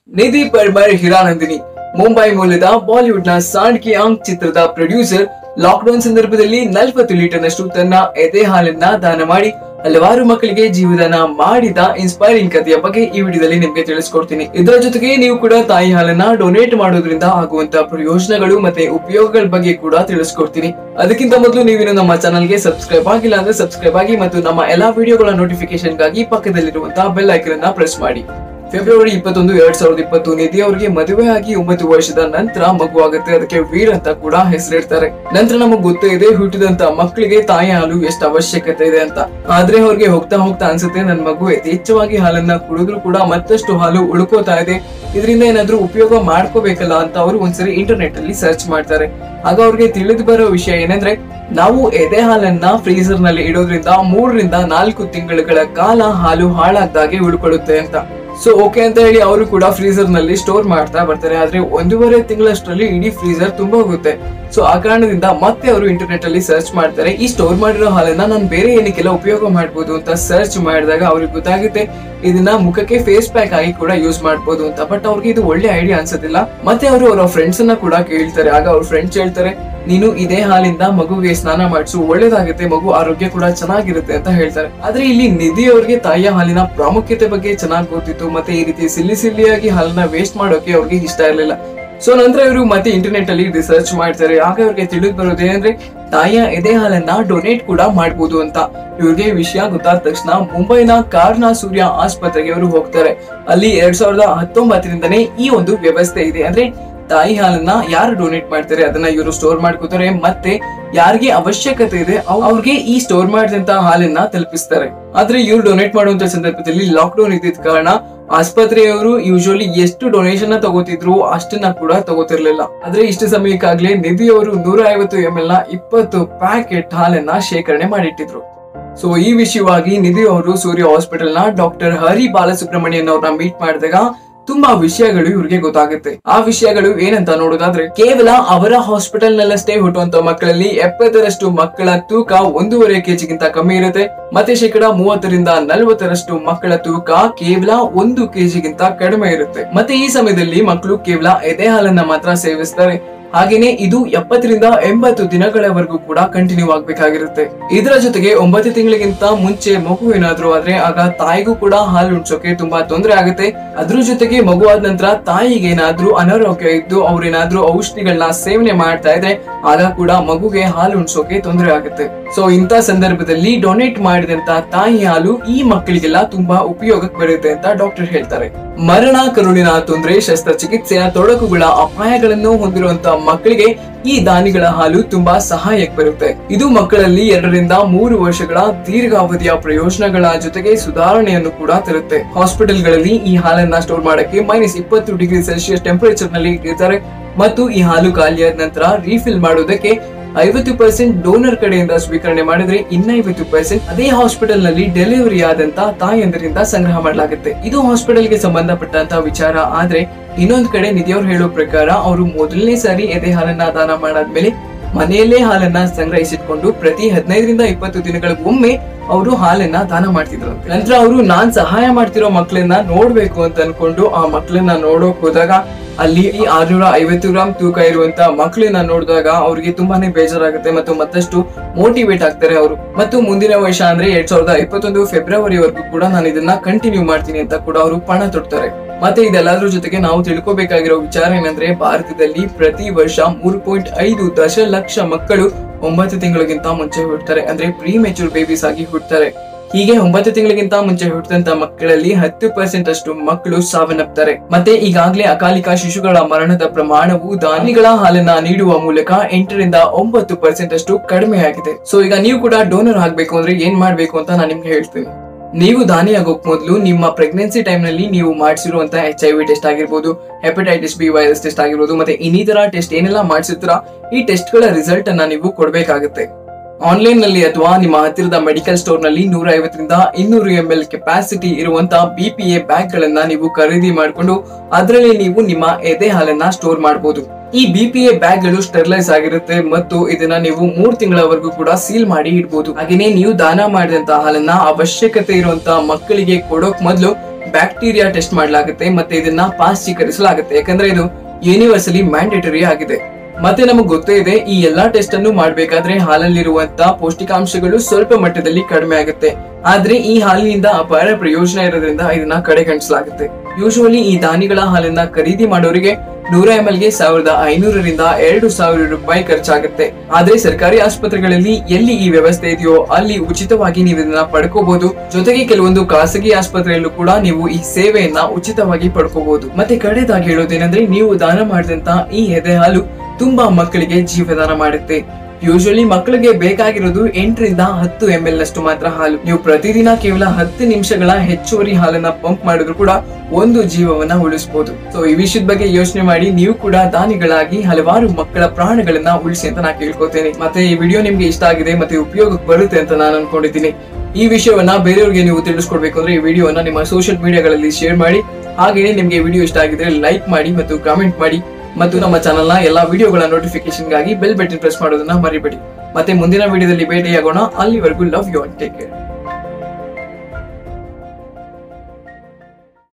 ನಿಧಿ ಪರ್ಮರ್ ಹಿರಾನಂದಿನಿ ಮುಂಬೈ ಮೂಲದ ಬಾಲಿವುಡ್ ನ ಸಾಂಡ್ಕಿ ಆಂಗ್ ಚಿತ್ರದ ಪ್ರೊಡ್ಯೂಸರ್ ಲಾಕ್ಡೌನ್ ಸಂದರ್ಭದಲ್ಲಿ ನಲವತ್ತು ಲೀಟರ್ನಷ್ಟು ತನ್ನ ಎದೆ ಹಾಲನ್ನ ದಾನ ಮಾಡಿ ಹಲವಾರು ಮಕ್ಕಳಿಗೆ ಜೀವದಾನ ಮಾಡಿದ ಇನ್ಸ್ಪೈರಿಂಗ್ ಕಥೆಯ ಬಗ್ಗೆ ಈ ವಿಡಿಯೋದಲ್ಲಿ ನಿಮ್ಗೆ ತಿಳಿಸ್ಕೊಡ್ತೀನಿ ಇದರ ಜೊತೆಗೆ ನೀವು ಕೂಡ ತಾಯಿ ಹಾಲನ್ನ ಡೊನೇಟ್ ಮಾಡೋದ್ರಿಂದ ಆಗುವಂತ ಪ್ರಯೋಜನಗಳು ಮತ್ತೆ ಉಪಯೋಗಗಳ ಬಗ್ಗೆ ಕೂಡ ತಿಳಿಸ್ಕೊಡ್ತೀನಿ ಅದಕ್ಕಿಂತ ಮೊದಲು ನೀವಿನ್ನು ನಮ್ಮ ಚಾನಲ್ಗೆ ಸಬ್ಸ್ಕ್ರೈಬ್ ಆಗಿಲ್ಲ ಅಂದ್ರೆ ಸಬ್ಸ್ಕ್ರೈಬ್ ಆಗಿ ಮತ್ತು ನಮ್ಮ ಎಲ್ಲಾ ವಿಡಿಯೋಗಳ ನೋಟಿಫಿಕೇಶನ್ ಗಾಗಿ ಪಕ್ಕದಲ್ಲಿರುವಂತಹ ಬೆಲ್ ಐಕನ್ ಅನ್ನ ಪ್ರೆಸ್ ಮಾಡಿ ಫೆಬ್ರವರಿ ಇಪ್ಪತ್ತೊಂದು ಎರಡ್ ಸಾವಿರದ ಇಪ್ಪತ್ತು ನಿಧಿ ಅವರಿಗೆ ಮದುವೆ ಆಗಿ ಒಂಬತ್ತು ವರ್ಷದ ನಂತರ ಮಗು ಆಗುತ್ತೆ ಅದಕ್ಕೆ ವೀರ್ ಅಂತ ಕೂಡ ಹೆಸರಿಡ್ತಾರೆ ನಂತರ ನಮಗ್ ಗೊತ್ತೇ ಇದೆ ಹುಟ್ಟಿದಂತ ಮಕ್ಕಳಿಗೆ ತಾಯಿ ಹಾಲು ಎಷ್ಟು ಅವಶ್ಯಕತೆ ಇದೆ ಅಂತ ಆದ್ರೆ ಅವ್ರಿಗೆ ಹೋಗ್ತಾ ಹೋಗ್ತಾ ಅನ್ಸುತ್ತೆ ನನ್ ಮಗು ಯಥೇಚ್ಛವಾಗಿ ಹಾಲನ್ನ ಕುಡಿದ್ರು ಕೂಡ ಮತ್ತಷ್ಟು ಹಾಲು ಉಳ್ಕೋತಾ ಇದೆ ಇದರಿಂದ ಏನಾದ್ರೂ ಉಪಯೋಗ ಮಾಡ್ಕೋಬೇಕಲ್ಲ ಅಂತ ಅವರು ಒಂದ್ಸರಿ ಇಂಟರ್ನೆಟ್ ಅಲ್ಲಿ ಸರ್ಚ್ ಮಾಡ್ತಾರೆ ಆಗ ಅವ್ರಿಗೆ ತಿಳಿದು ಬರೋ ವಿಷಯ ಏನಂದ್ರೆ ನಾವು ಎದೆ ಹಾಲನ್ನ ಫ್ರೀಸರ್ ನಲ್ಲಿ ಇಡೋದ್ರಿಂದ ಮೂರರಿಂದ ನಾಲ್ಕು ತಿಂಗಳುಗಳ ಕಾಲ ಹಾಲು ಹಾಳಾಗ್ದಾಗೆ ಉಳ್ಕೊಳ್ಳುತ್ತೆ ಅಂತ ಸೊ ಓಕೆ ಅಂತ ಹೇಳಿ ಅವರು ಕೂಡ ಫ್ರೀಸರ್ ನಲ್ಲಿ ಸ್ಟೋರ್ ಮಾಡ್ತಾ ಬರ್ತಾರೆ ಆದ್ರೆ ಒಂದೂವರೆ ತಿಂಗಳಷ್ಟರಲ್ಲಿ ಇಡೀ ಫ್ರೀಸರ್ ತುಂಬಾ ಹೋಗುತ್ತೆ ಸೊ ಆ ಕಾರಣದಿಂದ ಮತ್ತೆ ಅವರು ಇಂಟರ್ನೆಟ್ ಅಲ್ಲಿ ಸರ್ಚ್ ಮಾಡ್ತಾರೆ ಈ ಸ್ಟೋರ್ ಮಾಡಿರೋ ಹಾಲನ್ನ ನಾನು ಬೇರೆ ಏನಕ್ಕೆಲ್ಲ ಉಪಯೋಗ ಮಾಡ್ಬೋದು ಅಂತ ಸರ್ಚ್ ಮಾಡಿದಾಗ ಅವ್ರಿಗೆ ಗೊತ್ತಾಗುತ್ತೆ ಇದನ್ನ ಮುಖಕ್ಕೆ ಫೇಸ್ ಪ್ಯಾಕ್ ಆಗಿ ಕೂಡ ಯೂಸ್ ಮಾಡ್ಬೋದು ಅಂತ ಬಟ್ ಅವ್ರಿಗೆ ಇದು ಒಳ್ಳೆ ಐಡಿಯಾ ಅನ್ಸೋದಿಲ್ಲ ಮತ್ತೆ ಅವರು ಅವರ ಫ್ರೆಂಡ್ಸ್ ಅನ್ನ ಕೂಡ ಕೇಳ್ತಾರೆ ಆಗ ಅವ್ರ ಫ್ರೆಂಡ್ಸ್ ಹೇಳ್ತಾರೆ ನೀನು ಇದೇ ಹಾಲಿಂದ ಮಗುಗೆ ಸ್ನಾನ ಮಾಡಿಸು ಒಳ್ಳೇದಾಗುತ್ತೆ ಮಗು ಆರೋಗ್ಯ ಕೂಡ ಚೆನ್ನಾಗಿರುತ್ತೆ ಅಂತ ಹೇಳ್ತಾರೆ ಆದ್ರೆ ಇಲ್ಲಿ ನಿಧಿ ಅವ್ರಿಗೆ ತಾಯಿಯ ಹಾಲಿನ ಪ್ರಾಮುಖ್ಯತೆ ಬಗ್ಗೆ ಚೆನ್ನಾಗಿ ಗೊತ್ತಿತ್ತು ಮತ್ತೆ ಈ ರೀತಿ ಸಿಲ್ಲಿ ಸಿಲ್ಲಿಯಾಗಿ ಹಾಲನ್ನ ವೇಸ್ಟ್ ಮಾಡೋಕೆ ಅವ್ರಿಗೆ ಇಷ್ಟ ಇರಲಿಲ್ಲ ಸೊ ನಂತರ ಇವರು ಮತ್ತೆ ಇಂಟರ್ನೆಟ್ ಅಲ್ಲಿ ರಿಸರ್ಚ್ ಮಾಡ್ತಾರೆ ಆಗ ಅವ್ರಿಗೆ ತಿಳಿದು ಬರೋದೇನಂದ್ರೆ ತಾಯಿಯ ಎದೆ ಹಾಲನ್ನ ಡೊನೇಟ್ ಕೂಡ ಮಾಡ್ಬೋದು ಅಂತ ಇವ್ರಿಗೆ ವಿಷಯ ಗೊತ್ತಾದ ತಕ್ಷಣ ಮುಂಬೈನ ಕಾರ್ನ ಸೂರ್ಯ ಆಸ್ಪತ್ರೆಗೆ ಅವರು ಹೋಗ್ತಾರೆ ಅಲ್ಲಿ ಎರಡ್ ಸಾವಿರದ ಹತ್ತೊಂಬತ್ತರಿಂದನೇ ಈ ಒಂದು ವ್ಯವಸ್ಥೆ ಇದೆ ಅಂದ್ರೆ ತಾಯಿ ಹಾಲನ್ನ ಯಾರು ಡೊನೇಟ್ ಮಾಡ್ತಾರೆ ಅದನ್ನ ಇವರು ಸ್ಟೋರ್ ಮಾಡ್ಕೋತಾರೆ ಮತ್ತೆ ಯಾರಿಗೆ ಅವಶ್ಯಕತೆ ಇದೆ ಅವ್- ಅವ್ರಿಗೆ ಈ ಸ್ಟೋರ್ ಮಾಡಿದಂತ ಹಾಲನ್ನ ತಲುಪಿಸ್ತಾರೆ ಆದ್ರೆ ಇವ್ರು ಡೊನೇಟ್ ಮಾಡುವಂತ ಸಂದರ್ಭದಲ್ಲಿ ಲಾಕ್ಡೌನ್ ಇದ್ದಿದ್ದ ಕಾರಣ ಆಸ್ಪತ್ರೆಯವರು ಯೂಶುವಲಿ ಎಷ್ಟು ಡೊನೇಷನ್ ತಗೋತಿದ್ರು ಅಷ್ಟನ್ನ ಕೂಡ ತಗೋತಿರ್ಲಿಲ್ಲ ಆದ್ರೆ ಇಷ್ಟು ಸಮಯಕ್ಕಾಗ್ಲೇ ನಿಧಿ ಅವರು ನೂರ ಐವತ್ತು ಎಂ ಎಲ್ ನ ಇಪ್ಪತ್ತು ಪ್ಯಾಕೆಟ್ ಹಾಲನ್ನ ಶೇಖರಣೆ ಮಾಡಿಟ್ಟಿದ್ರು ಸೊ ಈ ವಿಷಯವಾಗಿ ನಿಧಿ ಅವರು ಸೂರ್ಯ ಹಾಸ್ಪಿಟಲ್ ನ ಡಾಕ್ಟರ್ ಹರಿ ಬಾಲಸುಬ್ರಹ್ಮಣ್ಯನ್ ಅವ್ರನ್ನ ಮೀಟ್ ಮಾಡಿದಾಗ ತುಂಬಾ ವಿಷಯಗಳು ಇವ್ರಿಗೆ ಗೊತ್ತಾಗುತ್ತೆ ಆ ವಿಷಯಗಳು ಏನಂತ ನೋಡೋದಾದ್ರೆ ಕೇವಲ ಅವರ ಹಾಸ್ಪಿಟಲ್ ನಲ್ಲಷ್ಟೇ ಹುಟ್ಟುವಂತ ಮಕ್ಕಳಲ್ಲಿ ಎಪ್ಪತ್ತರಷ್ಟು ಮಕ್ಕಳ ತೂಕ ಒಂದೂವರೆ ಕೆಜಿಗಿಂತ ಕಮ್ಮಿ ಇರುತ್ತೆ ಮತ್ತೆ ಶೇಕಡ ಮೂವತ್ತರಿಂದ ನಲವತ್ತರಷ್ಟು ಮಕ್ಕಳ ತೂಕ ಕೇವಲ ಒಂದು ಕೆಜಿಗಿಂತ ಕಡಿಮೆ ಇರುತ್ತೆ ಮತ್ತೆ ಈ ಸಮಯದಲ್ಲಿ ಮಕ್ಕಳು ಕೇವಲ ಎದೆ ಹಾಲನ್ನ ಮಾತ್ರ ಸೇವಿಸ್ತಾರೆ ಹಾಗೇನೆ ಇದು ಎಪ್ಪತ್ತರಿಂದ ಎಂಬತ್ತು ದಿನಗಳವರೆಗೂ ಕೂಡ ಕಂಟಿನ್ಯೂ ಆಗ್ಬೇಕಾಗಿರುತ್ತೆ ಇದರ ಜೊತೆಗೆ ಒಂಬತ್ತು ತಿಂಗಳಿಗಿಂತ ಮುಂಚೆ ಮಗು ಏನಾದ್ರೂ ಆದ್ರೆ ಆಗ ತಾಯಿಗೂ ಕೂಡ ಹಾಲು ಉಣ್ಸೋಕೆ ತುಂಬಾ ತೊಂದರೆ ಆಗುತ್ತೆ ಅದ್ರ ಜೊತೆಗೆ ಮಗು ಆದ ನಂತರ ತಾಯಿಗೆ ಏನಾದ್ರೂ ಅನಾರೋಗ್ಯ ಇದ್ದು ಅವ್ರೇನಾದ್ರೂ ಔಷಧಿಗಳನ್ನ ಸೇವನೆ ಮಾಡ್ತಾ ಇದ್ರೆ ಆಗ ಕೂಡ ಮಗುಗೆ ಹಾಲು ಉಣ್ಸೋಕೆ ತೊಂದರೆ ಆಗುತ್ತೆ ಸೊ ಇಂಥ ಸಂದರ್ಭದಲ್ಲಿ ಡೊನೇಟ್ ಮಾಡಿದಂತ ತಾಯಿ ಹಾಲು ಈ ಮಕ್ಕಳಿಗೆಲ್ಲ ತುಂಬಾ ಉಪಯೋಗಕ್ಕೆ ಬರುತ್ತೆ ಅಂತ ಡಾಕ್ಟರ್ ಹೇಳ್ತಾರೆ ಮರಣ ಕರುಳಿನ ತೊಂದರೆ ಶಸ್ತ್ರಚಿಕಿತ್ಸೆಯ ತೊಡಕುಗಳ ಅಪಾಯಗಳನ್ನು ಹೊಂದಿರುವಂತ ಮಕ್ಕಳಿಗೆ ಈ ದಾನಿಗಳ ಹಾಲು ತುಂಬಾ ಸಹಾಯಕ್ಕೆ ಬರುತ್ತೆ ಇದು ಮಕ್ಕಳಲ್ಲಿ ಎರಡರಿಂದ ಮೂರು ವರ್ಷಗಳ ದೀರ್ಘಾವಧಿಯ ಪ್ರಯೋಜನಗಳ ಜೊತೆಗೆ ಸುಧಾರಣೆಯನ್ನು ಕೂಡ ತರುತ್ತೆ ಹಾಸ್ಪಿಟಲ್ಗಳಲ್ಲಿ ಈ ಹಾಲನ್ನ ಸ್ಟೋರ್ ಮಾಡಕ್ಕೆ ಮೈನಸ್ ಇಪ್ಪತ್ತು ಡಿಗ್ರಿ ಸೆಲ್ಸಿಯಸ್ ಟೆಂಪರೇಚರ್ ನಲ್ಲಿ ಇಟ್ಟಿರ್ತಾರೆ ಮತ್ತು ಈ ಹಾಲು ಖಾಲಿಯಾದ ನಂತರ ರೀಫಿಲ್ ಮಾಡೋದಕ್ಕೆ ಐವತ್ತು ಪರ್ಸೆಂಟ್ ಡೋನರ್ ಕಡೆಯಿಂದ ಸ್ವೀಕರಣೆ ಮಾಡಿದ್ರೆ ಇನ್ನೈವತ್ತು ಪರ್ಸೆಂಟ್ ಅದೇ ಹಾಸ್ಪಿಟಲ್ ನಲ್ಲಿ ಡೆಲಿವರಿ ಆದಂತ ತಾಯಂದರಿಂದ ಸಂಗ್ರಹ ಮಾಡಲಾಗುತ್ತೆ ಇದು ಹಾಸ್ಪಿಟಲ್ ಗೆ ಸಂಬಂಧಪಟ್ಟಂತ ವಿಚಾರ ಆದ್ರೆ ಇನ್ನೊಂದ್ ಕಡೆ ನಿಧಿಯವ್ರು ಹೇಳೋ ಪ್ರಕಾರ ಅವರು ಮೊದಲನೇ ಸಾರಿ ಎದೆ ಹಾಲನ್ನ ದಾನ ಮಾಡಾದ್ಮೇಲೆ ಮನೆಯಲ್ಲೇ ಹಾಲನ್ನ ಸಂಗ್ರಹಿಸಿಟ್ಕೊಂಡು ಪ್ರತಿ ಹದಿನೈದರಿಂದ ಇಪ್ಪತ್ತು ದಿನಗಳಿಗೊಮ್ಮೆ ಅವರು ಹಾಲನ್ನ ದಾನ ಮಾಡ್ತಿದ್ರು ನಂತರ ಅವರು ನಾನ್ ಸಹಾಯ ಮಾಡ್ತಿರೋ ಮಕ್ಕಳನ್ನ ನೋಡ್ಬೇಕು ಅಂತ ಅನ್ಕೊಂಡು ಆ ಮಕ್ಕಳನ್ನ ನೋಡೋಕ್ ಹೋದಾಗ ಅಲ್ಲಿ ಈ ಆರ್ನೂರ ಐವತ್ತು ಗ್ರಾಮ್ ತೂಕ ಇರುವಂತ ಮಕ್ಕಳನ್ನ ನೋಡಿದಾಗ ಅವ್ರಿಗೆ ತುಂಬಾನೇ ಬೇಜಾರಾಗುತ್ತೆ ಮತ್ತು ಮತ್ತಷ್ಟು ಮೋಟಿವೇಟ್ ಆಗ್ತಾರೆ ಅವರು ಮತ್ತು ಮುಂದಿನ ವರ್ಷ ಅಂದ್ರೆ ಎರಡ್ ಸಾವಿರದ ಇಪ್ಪತ್ತೊಂದು ಫೆಬ್ರವರಿವರೆಗೂ ಕೂಡ ನಾನು ಇದನ್ನ ಕಂಟಿನ್ಯೂ ಮಾಡ್ತೀನಿ ಅಂತ ಕೂಡ ಅವರು ಪಣ ತೊಡ್ತಾರೆ ಮತ್ತೆ ಇದೆಲ್ಲದ್ರ ಜೊತೆಗೆ ನಾವು ತಿಳ್ಕೊಬೇಕಾಗಿರೋ ವಿಚಾರ ಏನಂದ್ರೆ ಭಾರತದಲ್ಲಿ ಪ್ರತಿ ವರ್ಷ ಮೂರು ಪಾಯಿಂಟ್ ಐದು ದಶಲಕ್ಷ ಮಕ್ಕಳು ಒಂಬತ್ತು ತಿಂಗಳಿಗಿಂತ ಮುಂಚೆ ಹುಟ್ಟುತ್ತಾರೆ ಅಂದ್ರೆ ಪ್ರೀ ಮೆಚೂರ್ ಬೇಬೀಸ್ ಆಗಿ ಹುಟ್ಟುತ್ತಾರೆ ಹೀಗೆ ಒಂಬತ್ತು ತಿಂಗಳಿಗಿಂತ ಮುಂಚೆ ಹುಟ್ಟಿದಂತ ಮಕ್ಕಳಲ್ಲಿ ಹತ್ತು ಪರ್ಸೆಂಟ್ ಅಷ್ಟು ಮಕ್ಕಳು ಸಾವನ್ನಪ್ತಾರೆ ಮತ್ತೆ ಈಗಾಗಲೇ ಅಕಾಲಿಕ ಶಿಶುಗಳ ಮರಣದ ಪ್ರಮಾಣವು ದಾನಿಗಳ ಹಾಲನ್ನ ನೀಡುವ ಮೂಲಕ ಎಂಟರಿಂದ ಒಂಬತ್ತು ಪರ್ಸೆಂಟ್ ಅಷ್ಟು ಕಡಿಮೆ ಆಗಿದೆ ಸೊ ಈಗ ನೀವು ಕೂಡ ಡೋನರ್ ಆಗ್ಬೇಕು ಅಂದ್ರೆ ಏನ್ ಮಾಡ್ಬೇಕು ಅಂತ ನಾನು ನಿಮ್ಗೆ ಹೇಳ್ತೀನಿ ನೀವು ದಾನಿ ಆಗೋಕ್ ಮೊದಲು ನಿಮ್ಮ ಪ್ರೆಗ್ನೆನ್ಸಿ ಟೈಮ್ ನಲ್ಲಿ ನೀವು ಮಾಡಿಸಿರುವಂತ ಎಚ್ ಐ ವಿ ಟೆಸ್ಟ್ ಆಗಿರ್ಬೋದು ಹೆಪಟೈಟಿಸ್ ಬಿ ವೈರಸ್ ಟೆಸ್ಟ್ ಆಗಿರ್ಬೋದು ಮತ್ತೆ ಇನ್ನಿತರ ಟೆಸ್ಟ್ ಏನೆಲ್ಲ ಮಾಡಿಸಿರ್ತೀರಾ ಈ ಟೆಸ್ಟ್ ಗಳ ರಿಸಲ್ಟ್ ಅನ್ನ ನೀವು ಕೊಡ್ಬೇಕಾಗುತ್ತೆ ಆನ್ಲೈನ್ ನಲ್ಲಿ ಅಥವಾ ನಿಮ್ಮ ಹತ್ತಿರದ ಮೆಡಿಕಲ್ ಸ್ಟೋರ್ ನಲ್ಲಿ ನೂರ ಐವತ್ತರಿಂದ ಇನ್ನೂರು ಎಂ ಎಲ್ ಕೆಪಾಸಿಟಿ ಇರುವಂತ ಬಿ ಪಿ ಎ ಬ್ಯಾಗ್ ಗಳನ್ನ ನೀವು ಖರೀದಿ ಮಾಡಿಕೊಂಡು ಅದರಲ್ಲಿ ನೀವು ನಿಮ್ಮ ಎದೆ ಹಾಲನ್ನ ಸ್ಟೋರ್ ಮಾಡಬಹುದು ಈ ಬಿ ಪಿ ಎ ಬ್ಯಾಗ್ ಗಳು ಸ್ಟೆರಿಲೈಸ್ ಆಗಿರುತ್ತೆ ಮತ್ತು ಇದನ್ನ ನೀವು ಮೂರ್ ತಿಂಗಳವರೆಗೂ ಕೂಡ ಸೀಲ್ ಮಾಡಿ ಇಡಬಹುದು ಹಾಗೇನೆ ನೀವು ದಾನ ಮಾಡಿದಂತ ಹಾಲನ್ನ ಅವಶ್ಯಕತೆ ಇರುವಂತ ಮಕ್ಕಳಿಗೆ ಕೊಡೋಕ್ ಮೊದಲು ಬ್ಯಾಕ್ಟೀರಿಯಾ ಟೆಸ್ಟ್ ಮಾಡಲಾಗುತ್ತೆ ಮತ್ತೆ ಇದನ್ನ ಪಾಶ್ಚೀಕರಿಸಲಾಗುತ್ತೆ ಯಾಕಂದ್ರೆ ಇದು ಯೂನಿವರ್ಸಲಿ ಮ್ಯಾಂಡೇಟರಿ ಆಗಿದೆ ಮತ್ತೆ ನಮಗೆ ಗೊತ್ತೇ ಇದೆ ಈ ಎಲ್ಲಾ ಟೆಸ್ಟ್ ಅನ್ನು ಮಾಡಬೇಕಾದ್ರೆ ಹಾಲಲ್ಲಿರುವಂತ ಪೌಷ್ಟಿಕಾಂಶಗಳು ಸ್ವಲ್ಪ ಮಟ್ಟದಲ್ಲಿ ಕಡಿಮೆ ಆಗುತ್ತೆ ಆದ್ರೆ ಈ ಹಾಲಿನಿಂದ ಅಪಾರ ಪ್ರಯೋಜನ ಇರೋದ್ರಿಂದ ಇದನ್ನ ಕಡೆಗಣಿಸಲಾಗುತ್ತೆ ಯೂಶುವಲಿ ಈ ದಾನಿಗಳ ಹಾಲನ್ನ ಖರೀದಿ ಮಾಡೋರಿಗೆ ನೂರ ಎಂ ಗೆ ಸಾವಿರದ ಐನೂರರಿಂದ ಎರಡು ಸಾವಿರ ರೂಪಾಯಿ ಖರ್ಚಾಗುತ್ತೆ ಆದ್ರೆ ಸರ್ಕಾರಿ ಆಸ್ಪತ್ರೆಗಳಲ್ಲಿ ಎಲ್ಲಿ ಈ ವ್ಯವಸ್ಥೆ ಇದೆಯೋ ಅಲ್ಲಿ ಉಚಿತವಾಗಿ ನೀವು ಇದನ್ನ ಪಡ್ಕೋಬಹುದು ಜೊತೆಗೆ ಕೆಲವೊಂದು ಖಾಸಗಿ ಆಸ್ಪತ್ರೆಯಲ್ಲೂ ಕೂಡ ನೀವು ಈ ಸೇವೆಯನ್ನ ಉಚಿತವಾಗಿ ಪಡ್ಕೋಬಹುದು ಮತ್ತೆ ಕಡೆದಾಗಿ ಹೇಳೋದೇನೆಂದ್ರೆ ನೀವು ದಾನ ಮಾಡಿದಂತ ಈ ಎದೆ ಹಾಲು ತುಂಬಾ ಮಕ್ಕಳಿಗೆ ಜೀವದಾನ ಮಾಡುತ್ತೆ ಯೂಶುವಲಿ ಮಕ್ಕಳಿಗೆ ಬೇಕಾಗಿರೋದು ಎಂಟರಿಂದ ಹತ್ತು ಎಂ ಎಲ್ ಅಷ್ಟು ಮಾತ್ರ ಹಾಲು ನೀವು ಪ್ರತಿದಿನ ಕೇವಲ ಹತ್ತು ನಿಮಿಷಗಳ ಹೆಚ್ಚುವರಿ ಹಾಲನ್ನ ಪಂಪ್ ಮಾಡಿದ್ರು ಕೂಡ ಒಂದು ಜೀವವನ್ನ ಉಳಿಸಬಹುದು ಸೊ ಈ ವಿಷಯದ ಬಗ್ಗೆ ಯೋಚನೆ ಮಾಡಿ ನೀವು ಕೂಡ ದಾನಿಗಳಾಗಿ ಹಲವಾರು ಮಕ್ಕಳ ಪ್ರಾಣಗಳನ್ನ ಉಳಿಸಿ ಅಂತ ನಾನು ಕೇಳ್ಕೊತೇನೆ ಮತ್ತೆ ಈ ವಿಡಿಯೋ ನಿಮ್ಗೆ ಇಷ್ಟ ಆಗಿದೆ ಮತ್ತೆ ಉಪಯೋಗಕ್ಕೆ ಬರುತ್ತೆ ಅಂತ ನಾನು ಅನ್ಕೊಂಡಿದ್ದೀನಿ ಈ ವಿಷಯವನ್ನ ಬೇರೆಯವ್ರಿಗೆ ನೀವು ತಿಳಿಸ್ಕೊಡ್ಬೇಕು ಅಂದ್ರೆ ಈ ವಿಡಿಯೋನ ನಿಮ್ಮ ಸೋಷಿಯಲ್ ಮೀಡಿಯಾಗಳಲ್ಲಿ ಶೇರ್ ಮಾಡಿ ಹಾಗೆಯೇ ನಿಮ್ಗೆ ವಿಡಿಯೋ ಇಷ್ಟ ಆಗಿದ್ರೆ ಲೈಕ್ ಮಾಡಿ ಮತ್ತು ಕಾಮೆಂಟ್ ಮಾಡಿ ಮತ್ತು ನಮ್ಮ ಚಾನಲ್ನ ಎಲ್ಲಾ ವಿಡಿಯೋಗಳ ನೋಟಿಫಿಕೇಶನ್ಗಾಗಿ ಬೆಲ್ ಬಟನ್ ಪ್ರೆಸ್ ಮಾಡೋದನ್ನ ಮರಿಬೇಡಿ ಮತ್ತೆ ಮುಂದಿನ ವಿಡಿಯೋದಲ್ಲಿ ಭೇಟಿಯಾಗೋಣ ಅಲ್ಲಿವರೆಗೂ ಲವ್ ಯು ಟೇಕ್ ಕೇರ್